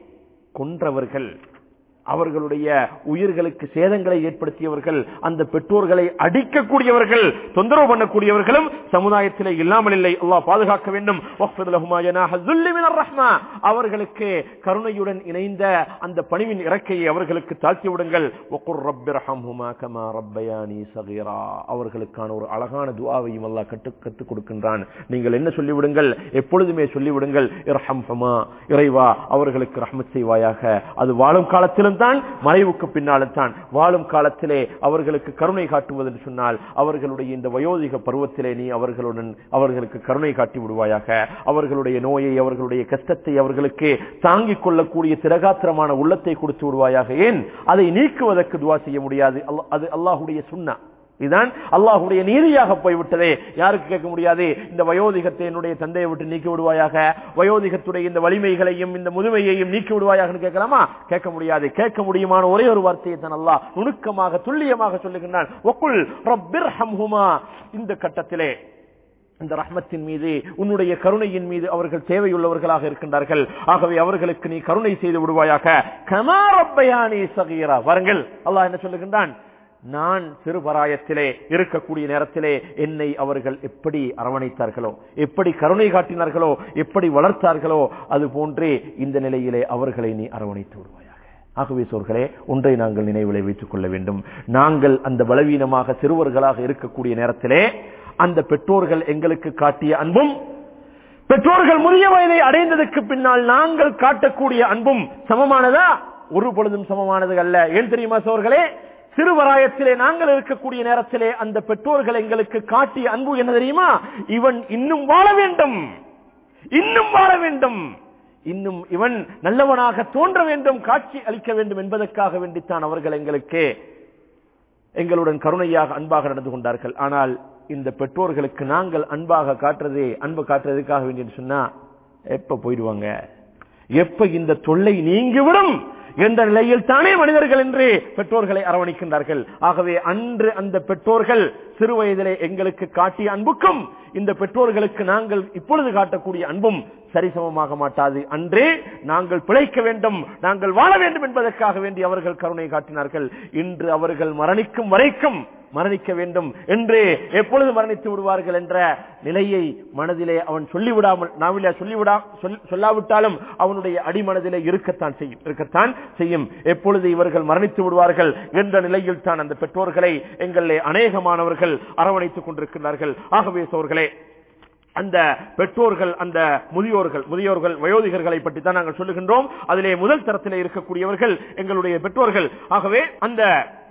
கொன்றவர்கள் அவர்களுடைய உயிர்களுக்கு சேதங்களை ஏற்படுத்தியவர்கள் அந்த பெற்றோர்களை அடிக்கக்கூடியவர்கள் தொந்தரவு பண்ணக்கூடியவர்களும் சமுதாயத்திலே இல்லாமல் இல்லை அல்லாஹ் பாதுகாக்க வேண்டும் வக்ஃபிர் லஹுமா ஜனாஹ ذُلِّ மினர் ரஹ்மா. அவர்களுக்கு கருணையுடன் இணைந்த அந்த பணிவின் இறக்கையை அவர்களுக்கு தாழ்த்தி விடுங்கள் வக்குர் ரப்பிர்ஹம்ஹுமா கமா ரப்பயானி சகீரா அவர்களுக்கான ஒரு அழகான துஆவையும் அல்லாஹ் கற்று கற்றுக் கொடுக்கின்றான் நீங்கள் என்ன சொல்லிவிடுங்கள் எப்பொழுதுமே சொல்லிவிடுங்கள் இரஹம்ஹுமா இறைவா அவர்களுக்கு ரஹ்மத் செய்வாயாக அது வாழும் காலத்திலும் தான் மறைவுக்கு பின்னாலும் தான் வாழும் காலத்திலே அவர்களுக்கு கருணை காட்டுவது என்று சொன்னால் அவர்களுடைய இந்த வயோதிக பருவத்திலே நீ அவர்களுடன் அவர்களுக்கு கருணை காட்டி விடுவாயாக அவர்களுடைய நோயை அவர்களுடைய கஷ்டத்தை அவர்களுக்கு தாங்கிக் கொள்ளக்கூடிய திரகாத்திரமான உள்ளத்தை கொடுத்து விடுவாயாக ஏன் அதை நீக்குவதற்கு துவா செய்ய முடியாது அல்ல- அது அல்லாஹுடைய சுன்னா இதுதான் அல்லாஹுடைய நீதியாக போய்விட்டதே யாருக்கு கேட்க முடியாது இந்த வயோதிகத்தை என்னுடைய தந்தையை விட்டு நீக்கி விடுவாயாக வயோதிகத்துடைய இந்த வலிமைகளையும் இந்த முதுமையையும் நீக்கி விடுவாயாகன்னு கேட்கலாமா கேட்க முடியாது கேட்க முடியுமான ஒரே ஒரு வார்த்தையை தான் அல்லாஹ் நுணுக்கமாக துல்லியமாக சொல்லுகின்றான் ஒக்குள் ரப்பிர்ஹம்ஹுமா இந்த கட்டத்திலே இந்த ரஹ்மத்தின் மீது உன்னுடைய கருணையின் மீது அவர்கள் தேவையுள்ளவர்களாக இருக்கின்றார்கள் ஆகவே அவர்களுக்கு நீ கருணை செய்து விடுவாயாக கமா ரப்பயானி சகீரா வாருங்கள் அல்லாஹ் என்ன சொல்லுகின்றான் நான் சிறுபராயத்திலே இருக்கக்கூடிய நேரத்திலே என்னை அவர்கள் எப்படி அரவணைத்தார்களோ எப்படி கருணை காட்டினார்களோ எப்படி வளர்த்தார்களோ அது போன்றே இந்த நிலையிலே அவர்களை நீ அரவணைத்து விடுவாயாக ஆகவே சோர்களே ஒன்றை நாங்கள் நினைவிலை வைத்துக் கொள்ள வேண்டும் நாங்கள் அந்த பலவீனமாக சிறுவர்களாக இருக்கக்கூடிய நேரத்திலே அந்த பெற்றோர்கள் எங்களுக்கு காட்டிய அன்பும் பெற்றோர்கள் முதிய வயதை அடைந்ததற்கு பின்னால் நாங்கள் காட்டக்கூடிய அன்பும் சமமானதா ஒரு பொழுதும் சமமானது அல்ல ஏன் தெரியுமா சோர்களே சிறுவராயத்திலே நாங்கள் இருக்கக்கூடிய நேரத்திலே அந்த பெற்றோர்கள் எங்களுக்கு காட்டிய அன்பு என்ன தெரியுமா இவன் இன்னும் வாழ வேண்டும் இன்னும் வாழ வேண்டும் இன்னும் இவன் நல்லவனாக தோன்ற வேண்டும் காட்சி அளிக்க வேண்டும் என்பதற்காக வேண்டித்தான் அவர்கள் எங்களுக்கு எங்களுடன் கருணையாக அன்பாக நடந்து கொண்டார்கள் ஆனால் இந்த பெற்றோர்களுக்கு நாங்கள் அன்பாக காட்டுறது அன்பு காட்டுறதுக்காக வேண்டி சொன்னா எப்ப போயிடுவாங்க எப்ப இந்த தொல்லை நீங்கிவிடும் என்ற நிலையில் தானே மனிதர்கள் என்று பெற்றோர்களை அரவணைக்கின்றார்கள் ஆகவே அன்று அந்த பெற்றோர்கள் சிறு வயதிலே எங்களுக்கு காட்டிய அன்புக்கும் இந்த பெற்றோர்களுக்கு நாங்கள் இப்பொழுது காட்டக்கூடிய அன்பும் சரிசமமாக மாட்டாது அன்றே நாங்கள் பிழைக்க வேண்டும் நாங்கள் வாழ வேண்டும் என்பதற்காக வேண்டி அவர்கள் கருணை காட்டினார்கள் இன்று அவர்கள் மரணிக்கும் வரைக்கும் மரணிக்க வேண்டும் என்று எப்பொழுது மரணித்து விடுவார்கள் என்ற நிலையை மனதிலே அவன் சொல்லிவிடாமல் நாவிலே சொல்லிவிடா சொல்- சொல்லாவிட்டாலும் அவனுடைய அடிமனதிலே இருக்கத்தான் செய்யும் இருக்கத்தான் செய்யும் எப்பொழுது இவர்கள் மரணித்து விடுவார்கள் என்ற நிலையில் தான் அந்த பெற்றோர்களை எங்களிலே அநேகமானவர்கள் அரவணைத்துக் கொண்டிருக்கிறார்கள் ஆகவே சோர்களே அந்த பெற்றோர்கள் அந்த முதியோர்கள் முதியோர்கள் வயோதிகர்களை பற்றி தான் நாங்கள் சொல்லுகின்றோம் அதிலே முதல் தரத்திலே இருக்கக்கூடியவர்கள் எங்களுடைய பெற்றோர்கள் ஆகவே அந்த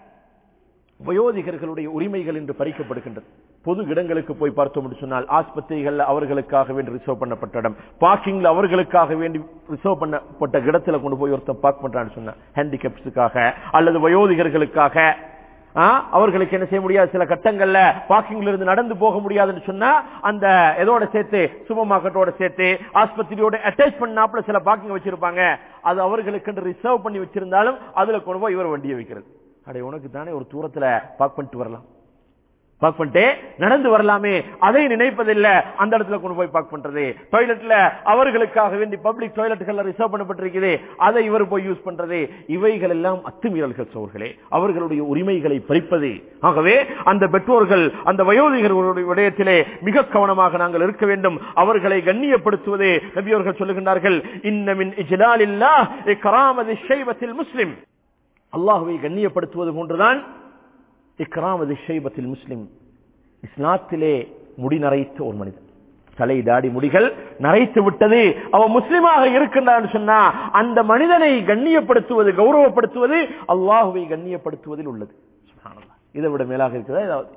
வயோதிகர்களுடைய உரிமைகள் என்று பறிக்கப்படுகின்றது பொது இடங்களுக்கு போய் பார்த்தோம் என்று சொன்னால் ஆஸ்பத்திரிகள் அவர்களுக்காக வேண்டி ரிசர்வ் பண்ணப்பட்ட இடம் பார்க்கிங்ல அவர்களுக்காக வேண்டி ரிசர்வ் பண்ணப்பட்ட இடத்துல கொண்டு போய் ஒருத்தன் பார்க் பண்றான்னு சொன்ன ஹேண்டிகேப்ஸுக்காக அல்லது வயோதிகர்களுக்காக ஆ, அவர்களுக்கு என்ன செய்ய முடியாது சில கட்டங்கள்ல பார்க்கிங்ல இருந்து நடந்து போக முடியாதுன்னு சொன்னா அந்த எதோட சேர்த்து சூப்பர் மார்க்கெட்டோட சேர்த்து ஆஸ்பத்திரியோட அட்டாச் பண்ணாப்புல சில பார்க்கிங் வச்சிருப்பாங்க அது அவர்களுக்கு ரிசர்வ் பண்ணி வச்சிருந்தாலும் அதுல கொண்டு போய் இவர் வண்டியை வைக்கிறது அடே உனக்கு தானே ஒரு தூரத்துல பார்க் பண்ணிட்டு வரலாம் பார்க் பண்ணிட்டு நடந்து வரலாமே அதை நினைப்பதில்லை அந்த இடத்துல கொண்டு போய் பார்க் பண்றது டாய்லெட்ல அவர்களுக்காக வேண்டி பப்ளிக் டாய்லெட்டுகள் ரிசர்வ் பண்ணப்பட்டிருக்குது அதை இவர் போய் யூஸ் பண்றது இவைகள் எல்லாம் அத்துமீறல்கள் சோர்களே அவர்களுடைய உரிமைகளை பறிப்பது ஆகவே அந்த பெற்றோர்கள் அந்த வயோதிகர்களுடைய விடயத்திலே மிக கவனமாக நாங்கள் இருக்க வேண்டும் அவர்களை கண்ணியப்படுத்துவதே நபியவர்கள் சொல்லுகின்றார்கள் இன்னமின் இஜ்லாலில்லா இக்ராமதி ஷைபத்தில் முஸ்லிம் அல்லாஹுவை கண்ணியப்படுத்துவது போன்றுதான் இக்ராமது ஷைபத்தில் முஸ்லிம் இஸ்லாத்திலே முடி நரைத்த ஒரு மனிதன் தலை தாடி முடிகள் நரைத்து விட்டது அவன் முஸ்லிமாக இருக்கின்றான் சொன்னா அந்த மனிதனை கண்ணியப்படுத்துவது கௌரவப்படுத்துவது அல்லாஹுவை கண்ணியப்படுத்துவதில் உள்ளது சுப்ஹானல்லாஹ். இதை விட மேலாக இருக்குதா ஏதாவது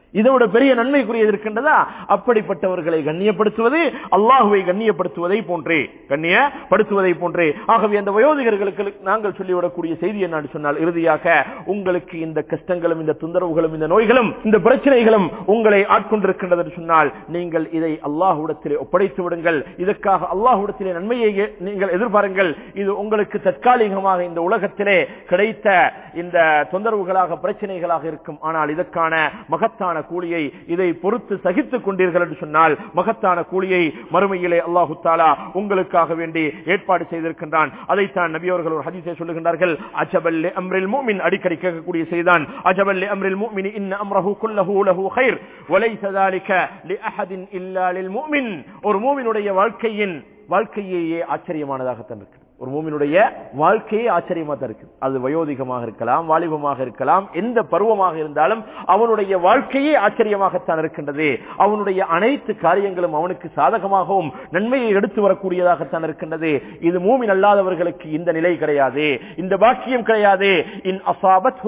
இதை விட பெரிய நன்மைக்குரியது இருக்கின்றதா அப்படிப்பட்டவர்களை கண்ணியப்படுத்துவது அல்லாஹுவை கண்ணியப்படுத்துவதை போன்றே கண்ணியப்படுத்துவதை போன்றே ஆகவே அந்த வயோதிகர்களுக்கு நாங்கள் சொல்லிவிடக்கூடிய செய்தி என்னன்னு சொன்னால் இறுதியாக உங்களுக்கு இந்த கஷ்டங்களும் இந்த தொந்தரவுகளும் இந்த நோய்களும் இந்த பிரச்சனைகளும் உங்களை ஆட்கொண்டிருக்கின்றது என்று சொன்னால் நீங்கள் இதை அல்லாஹுடத்திலே ஒப்படைத்து விடுங்கள் இதற்காக அல்லாஹுடத்திலே நன்மையை நீங்கள் எதிர்பாருங்கள் இது உங்களுக்கு தற்காலிகமாக இந்த உலகத்திலே கிடைத்த இந்த தொந்தரவுகளாக பிரச்சனைகளாக இருக்கும் ஆனால் இதற்கான மகத்தான கூலியை இதை பொறுத்து சகித்துக் கொண்டீர்கள் என்று சொன்னால் மகத்தான கூலியை மறுமையிலே அல்லாஹு தாலா உங்களுக்காக வேண்டி ஏற்பாடு செய்திருக்கின்றான் அதைத்தான் நபி அவர்கள் ஒரு ஹதீஸை சொல்லுகின்றார்கள் அஜபல்லி அம்ரில் மூமின் அடிக்கடி கேட்கக்கூடிய செய்தான் அஜபல்லி அம்ரில் மூமின் இன்ன அம்ரஹு குல்லஹு லஹு கைர் வலைஸ ذلك لأحد إلا للمؤمن ஒரு மூமினுடைய வாழ்க்கையின் வாழ்க்கையே ஆச்சரியமானதாகத்தான் இருக்கு ஒரு மூமினுடைய வாழ்க்கையே ஆச்சரியமா தான் இருக்கு அது வயோதிகமாக இருக்கலாம் வாலிபமாக இருக்கலாம் எந்த பருவமாக இருந்தாலும் அவனுடைய வாழ்க்கையே ஆச்சரியமாகத்தான் இருக்கின்றது அவனுடைய அனைத்து காரியங்களும் அவனுக்கு சாதகமாகவும் நன்மையை எடுத்து வரக்கூடியதாகத்தான் இருக்கின்றது இது மூமின் அல்லாதவர்களுக்கு இந்த நிலை கிடையாது இந்த பாக்கியம் கிடையாது இன் அசாபத்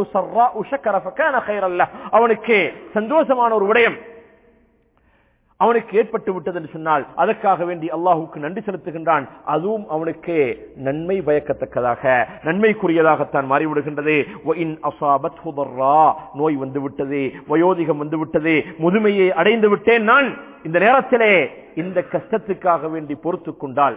அவனுக்கு சந்தோஷமான ஒரு விடயம் அவனுக்கு ஏற்பட்டு விட்டது என்று சொன்னால் அதற்காக வேண்டி அல்லாஹுக்கு நன்றி செலுத்துகின்றான் அதுவும் அவனுக்கு நன்மை பயக்கத்தக்கதாக நன்மைக்குரியதாகத்தான் மாறிவிடுகின்றது நோய் வந்து விட்டது வயோதிகம் வந்து விட்டது முதுமையை அடைந்து விட்டேன் நான் இந்த நேரத்திலே இந்த கஷ்டத்துக்காக வேண்டி பொறுத்துக் கொண்டால்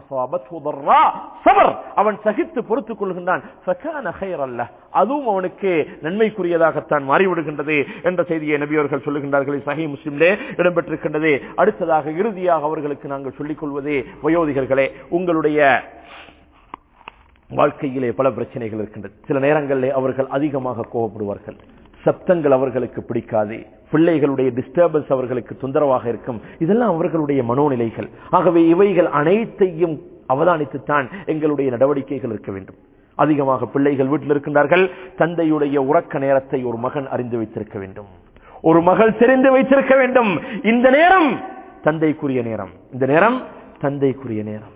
அவன் சகித்து பொறுத்துக் கொள்கின்றான் அதுவும் அவனுக்கு நன்மைக்குரியதாகத்தான் மாறிவிடுகின்றது என்ற செய்தியை நபியவர்கள் சொல்லுகின்றார்கள் சஹி முஸ்லிம்லே இடம்பெற்றிருக்கின்றது அடுத்ததாக இறுதியாக அவர்களுக்கு நாங்கள் சொல்லிக் கொள்வதே வயோதிகர்களே உங்களுடைய வாழ்க்கையிலே பல பிரச்சனைகள் இருக்கின்றது சில நேரங்களிலே அவர்கள் அதிகமாக கோபப்படுவார்கள் சப்தங்கள் அவர்களுக்கு பிடிக்காது பிள்ளைகளுடைய டிஸ்டர்பன்ஸ் அவர்களுக்கு தொந்தரவாக இருக்கும் இதெல்லாம் அவர்களுடைய மனோநிலைகள் ஆகவே இவைகள் அனைத்தையும் அவதானித்துத்தான் எங்களுடைய நடவடிக்கைகள் இருக்க வேண்டும் அதிகமாக பிள்ளைகள் வீட்டில் இருக்கின்றார்கள் தந்தையுடைய உறக்க நேரத்தை ஒரு மகன் அறிந்து வைத்திருக்க வேண்டும் ஒரு மகள் தெரிந்து வைத்திருக்க வேண்டும் இந்த நேரம் தந்தைக்குரிய நேரம் இந்த நேரம் தந்தைக்குரிய நேரம்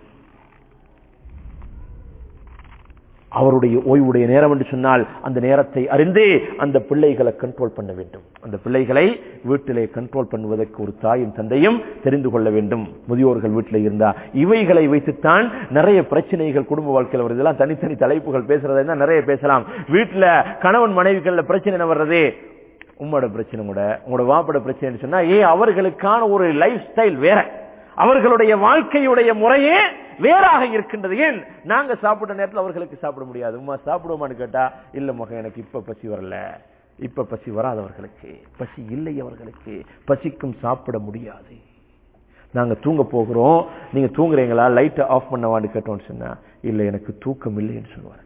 அவருடைய ஓய்வுடைய நேரம் என்று சொன்னால் அந்த நேரத்தை அறிந்தே அந்த பிள்ளைகளை கண்ட்ரோல் பண்ண வேண்டும் அந்த பிள்ளைகளை வீட்டிலே கண்ட்ரோல் பண்ணுவதற்கு ஒரு தாயும் தந்தையும் தெரிந்து கொள்ள வேண்டும் முதியோர்கள் வீட்டில் இருந்தா இவைகளை வைத்துத்தான் நிறைய பிரச்சனைகள் குடும்ப வாழ்க்கையில் வருது இதெல்லாம் தனித்தனி தலைப்புகள் பேசுறதா நிறைய பேசலாம் வீட்டுல கணவன் மனைவிகள் பிரச்சனை வர்றது உம்மோட பிரச்சனை கூட உங்களோட வாப்பட பிரச்சனை சொன்னா ஏ அவர்களுக்கான ஒரு லைஃப் ஸ்டைல் வேற அவர்களுடைய வாழ்க்கையுடைய முறையே வேறாக இருக்கின்றது ஏன் நாங்க சாப்பிட்ட நேரத்தில் அவர்களுக்கு சாப்பிட முடியாது உமா சாப்பிடுவோமான்னு கேட்டா இல்ல மகன் எனக்கு இப்ப பசி வரல இப்ப பசி வராதவர்களுக்கு பசி இல்லை அவர்களுக்கு பசிக்கும் சாப்பிட முடியாது நாங்க தூங்க போகிறோம் நீங்க தூங்குறீங்களா லைட்டை ஆஃப் பண்ணவான்னு கேட்டோம்னு சொன்னா இல்ல எனக்கு தூக்கம் இல்லைன்னு சொல்லுவார்கள்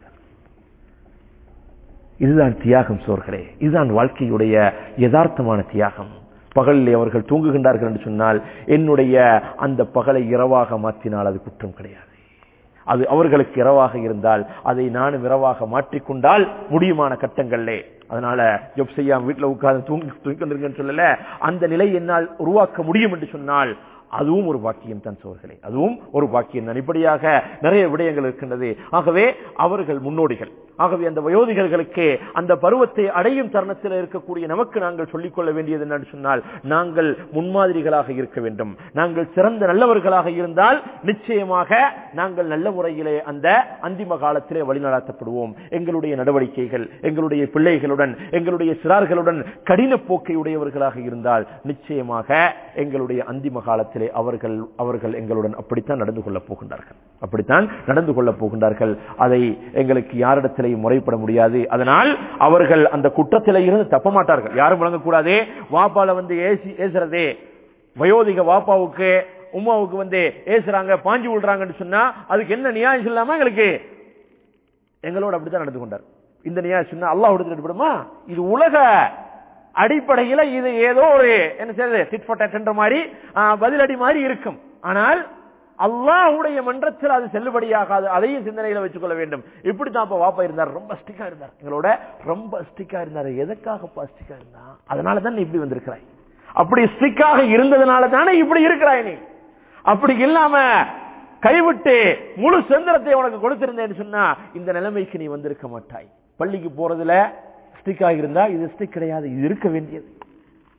இதுதான் தியாகம் சோர்களே இதுதான் வாழ்க்கையுடைய யதார்த்தமான தியாகம் பகலில் அவர்கள் தூங்குகின்றார்கள் என்று சொன்னால் என்னுடைய அந்த பகலை இரவாக மாற்றினால் அது குற்றம் கிடையாது அது அவர்களுக்கு இரவாக இருந்தால் அதை நானும் இரவாக மாற்றிக்கொண்டால் முடியுமான கட்டங்களிலே அதனால ஜப் செய்யாம வீட்டுல உட்கார்ந்து தூங்கி தூங்கிருங்கன்னு சொல்லல அந்த நிலை என்னால் உருவாக்க முடியும் என்று சொன்னால் அதுவும் ஒரு பாக்கியம் தான் சோர்களே அதுவும் ஒரு பாக்கியம் தான் இப்படியாக நிறைய விடயங்கள் இருக்கின்றது ஆகவே அவர்கள் முன்னோடிகள் ஆகவே அந்த வயோதிகர்களுக்கு அந்த பருவத்தை அடையும் தருணத்தில் இருக்கக்கூடிய நமக்கு நாங்கள் சொல்லிக்கொள்ள வேண்டியது என்னன்னு சொன்னால் நாங்கள் முன்மாதிரிகளாக இருக்க வேண்டும் நாங்கள் சிறந்த நல்லவர்களாக இருந்தால் நிச்சயமாக நாங்கள் நல்ல முறையிலே அந்த அந்திம காலத்திலே வழிநடத்தப்படுவோம் எங்களுடைய நடவடிக்கைகள் எங்களுடைய பிள்ளைகளுடன் எங்களுடைய சிறார்களுடன் கடின போக்கை உடையவர்களாக இருந்தால் நிச்சயமாக எங்களுடைய அந்திம காலத்திலே அவர்கள் அவர்கள் எங்களுடன் அப்படித்தான் நடந்து கொள்ளப் போகின்றார்கள் அப்படித்தான் நடந்து கொள்ளப் போகின்றார்கள் அதை எங்களுக்கு யாரிடத்திலே முறைப்பட முடியாது அதனால் அவர்கள் அந்த குற்றத்திலே இருந்து தப்ப மாட்டார்கள் யாரும் வழங்கக்கூடாதே வாப்பால வந்து ஏசி ஏசுறதே வயோதிக வாப்பாவுக்கு உமாவுக்கு வந்து ஏசுறாங்க பாஞ்சு விடுறாங்கன்னு சொன்னா அதுக்கு என்ன நியாயம் சொல்லாம எங்களுக்கு எங்களோட அப்படித்தான் நடந்து கொண்டார் இந்த நியாயம் சொன்னா அல்லாஹ் எடுத்துடுமா இது உலக அடிப்படையில இது ஏதோ ஒரு என்ன செய்யறது சிட் ஃபார் மாதிரி பதிலடி மாதிரி இருக்கும் ஆனால் அல்லாஹுடைய மன்றத்தில் அது செல்லுபடியாகாது அதையும் சிந்தனையில வச்சுக்கொள்ள வேண்டும் இப்படித்தான் அப்ப வாப்பா இருந்தார் ரொம்ப ஸ்டிக்கா இருந்தார் எங்களோட ரொம்ப ஸ்டிக்கா இருந்தார் எதற்காகப்பா ஸ்டிக்கா இருந்தா அதனால தான் நீ இப்படி வந்திருக்கிறாய் அப்படி ஸ்டிக்காக இருந்ததுனால தானே இப்படி இருக்கிறாய் நீ அப்படி இல்லாம கைவிட்டு முழு சுதந்திரத்தை உனக்கு கொடுத்திருந்தேன்னு சொன்னா இந்த நிலைமைக்கு நீ வந்திருக்க மாட்டாய் பள்ளிக்கு போறதுல ஸ்டிக்காக இருந்தா இது ஸ்டிக் கிடையாது இது இருக்க வேண்டியது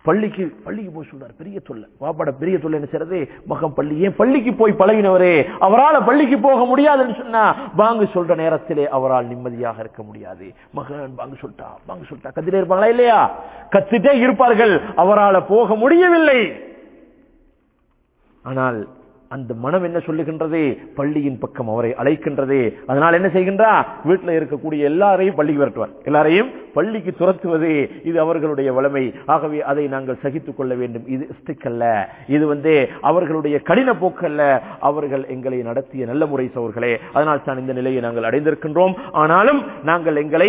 பள்ளிக்கு பள்ளிக்கு போய் சொல்றாரு பெரிய தொல்லை வாப்பாட பெரிய தொல்லை என்ன செய்யறது மகன் பள்ளி ஏன் பள்ளிக்கு போய் பழகினவரே அவரால் பள்ளிக்கு போக முடியாதுன்னு சொன்னா பாங்கு சொல்ற நேரத்திலே அவரால் நிம்மதியாக இருக்க முடியாது மகன் பாங்கு சொல்லிட்டா பாங்கு சொல்லிட்டா கத்திட்டே இருப்பாங்களா இல்லையா கத்திட்டே இருப்பார்கள் அவரால் போக முடியவில்லை ஆனால் அந்த மனம் என்ன சொல்லுகின்றது பள்ளியின் பக்கம் அவரை அழைக்கின்றது அதனால் என்ன செய்கின்றா வீட்டில் இருக்கக்கூடிய எல்லாரையும் பள்ளிக்கு விரட்டுவார் எல்லாரையும் பள்ளிக்கு துரத்துவது இது அவர்களுடைய வளமை ஆகவே அதை நாங்கள் சகித்துக் கொள்ள வேண்டும் இது ஸ்டிக் அல்ல இது வந்து அவர்களுடைய கடின போக்கு அல்ல அவர்கள் எங்களை நடத்திய நல்ல முறை சோர்களே அதனால் தான் இந்த நிலையை நாங்கள் அடைந்திருக்கின்றோம் ஆனாலும் நாங்கள் எங்களை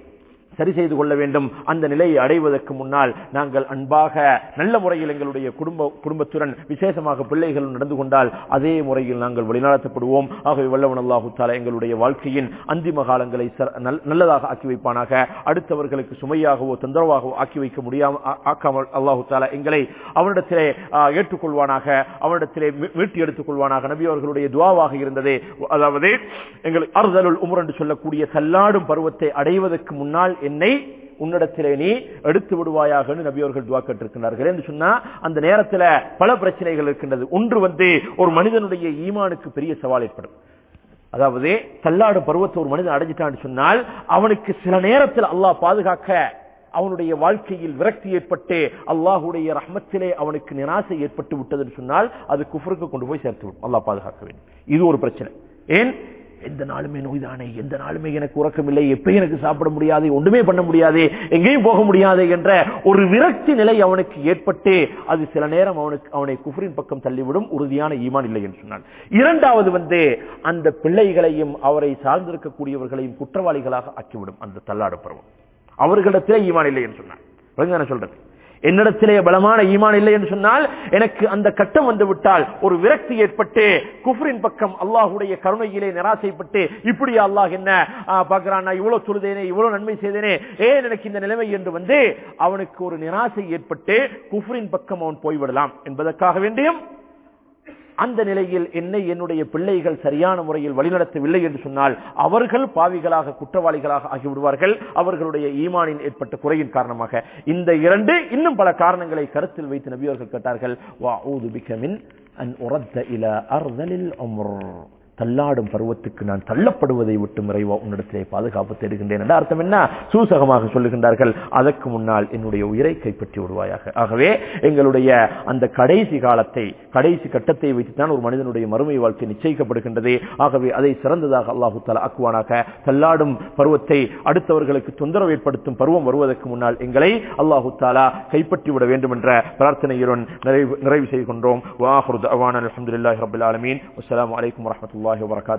சரி செய்து கொள்ள வேண்டும் அந்த நிலையை அடைவதற்கு முன்னால் நாங்கள் அன்பாக நல்ல முறையில் எங்களுடைய குடும்ப குடும்பத்துடன் விசேஷமாக பிள்ளைகள் நடந்து கொண்டால் அதே முறையில் நாங்கள் வழிநடத்தப்படுவோம் ஆகவே வல்லவன் அல்லாஹு தாலா எங்களுடைய வாழ்க்கையின் அந்திம காலங்களை ச- நல்- நல்லதாக ஆக்கி வைப்பானாக அடுத்தவர்களுக்கு சுமையாகவோ தொந்தரவாகவோ ஆக்கி வைக்க முடியாம ஆ- ஆக்காமல் அல்லாஹு தாலா எங்களை அவனிடத்திலே ஆ, ஏற்றுக்கொள்வானாக அவனிடத்திலே மீ- மீட்டு எடுத்துக் கொள்வானாக நபி அவர்களுடைய துவாவாக இருந்தது அதாவது எங்களுக்கு அறுதலுள் உமர் என்று சொல்லக்கூடிய தள்ளாடும் பருவத்தை அடைவதற்கு முன்னால் என்னை உன்னிடத்திலே நீ எடுத்து விடுவாயாக நபி அவர்கள் துவா கேட்டிருக்கிறார்கள் என்று சொன்னா அந்த நேரத்தில் பல பிரச்சனைகள் இருக்கின்றது ஒன்று வந்து ஒரு மனிதனுடைய ஈமானுக்கு பெரிய சவால் ஏற்படும் அதாவது தள்ளாடு பருவத்தை ஒரு மனிதன் அடைஞ்சிட்டான்னு சொன்னால் அவனுக்கு சில நேரத்தில் அல்லாஹ் பாதுகாக்க அவனுடைய வாழ்க்கையில் விரக்தி ஏற்பட்டு அல்லாஹுடைய ரஹ்மத்திலே அவனுக்கு நிராசை ஏற்பட்டு விட்டதுன்னு சொன்னால் அது குஃபருக்கு கொண்டு போய் சேர்த்து விடும் அல்லாஹ் பாதுகாக்க வேண்டும் இது ஒரு பிரச்சனை ஏன் எந்த நாளுமே நோய்தானே எந்த நாளுமே எனக்கு உறக்கம் இல்லை எப்பயும் எனக்கு சாப்பிட முடியாது ஒன்றுமே பண்ண முடியாது எங்கேயும் போக முடியாது என்ற ஒரு விரக்தி நிலை அவனுக்கு ஏற்பட்டு அது சில நேரம் அவனுக்கு அவனை குஃபரின் பக்கம் தள்ளிவிடும் உறுதியான ஈமான் இல்லை என்று சொன்னான் இரண்டாவது வந்து அந்த பிள்ளைகளையும் அவரை சார்ந்திருக்கக்கூடியவர்களையும் குற்றவாளிகளாக ஆக்கிவிடும் அந்த தள்ளாடு பருவம் அவர்களிடத்திலே ஈமான் இல்லை என்று சொன்னான் விளங்குதானே சொல்றது என்னிடத்திலே பலமான ஈமான் இல்லை என்று சொன்னால் எனக்கு அந்த கட்டம் வந்து விட்டால் ஒரு விரக்தி ஏற்பட்டு குஃப்ரின் பக்கம் அல்லாஹுடைய கருணையிலே நிராசைப்பட்டு இப்படி அல்லாஹ் என்ன ஆ, பார்க்கிறான் நான் இவ்வளவு சொல்லுதேனே இவ்வளவு நன்மை செய்தேனே ஏன் எனக்கு இந்த நிலைமை என்று வந்து அவனுக்கு ஒரு நிராசை ஏற்பட்டு குஃப்ரின் பக்கம் அவன் போய்விடலாம் என்பதற்காக வேண்டியும் அந்த நிலையில் என்னை என்னுடைய பிள்ளைகள் சரியான முறையில் வழிநடத்தவில்லை என்று சொன்னால் அவர்கள் பாவிகளாக குற்றவாளிகளாக ஆகிவிடுவார்கள் அவர்களுடைய ஈமானின் ஏற்பட்ட குறையின் காரணமாக இந்த இரண்டு இன்னும் பல காரணங்களை கருத்தில் வைத்து நபியவர்கள் கேட்டார்கள் வஅஊது பிக மின் அன் உரத்த இல அர்தலில் உம்ர் தள்ளாடும் பருவத்துக்கு நான் தள்ளப்படுவதை விட்டு இறைவா உன்னிடத்திலே பாதுகாப்பு தேடுகின்றேன் என்ற அர்த்தம் என்ன சூசகமாக சொல்லுகின்றார்கள் அதற்கு முன்னால் என்னுடைய உயிரை கைப்பற்றி விடுவாயாக ஆகவே எங்களுடைய அந்த கடைசி காலத்தை கடைசி கட்டத்தை வைத்துத்தான் ஒரு மனிதனுடைய மறுமை வாழ்க்கை நிச்சயிக்கப்படுகின்றது ஆகவே அதை சிறந்ததாக அல்லாஹு தாலா ஆக்குவானாக தள்ளாடும் பருவத்தை அடுத்தவர்களுக்கு தொந்தரவு ஏற்படுத்தும் பருவம் வருவதற்கு முன்னால் எங்களை அல்லாஹு தாலா கைப்பற்றி விட வேண்டும் என்ற பிரார்த்தனையுடன் நிறைவு நிறைவு செய்து கொண்டோம் வாஹுர் அவான் அலமதுல்லாஹி ரபுல் ஆலமீன் அஸ்ஸலாமு அலைக்கும் வரஹ்மத்துல்லாஹி வபரகாத்துஹு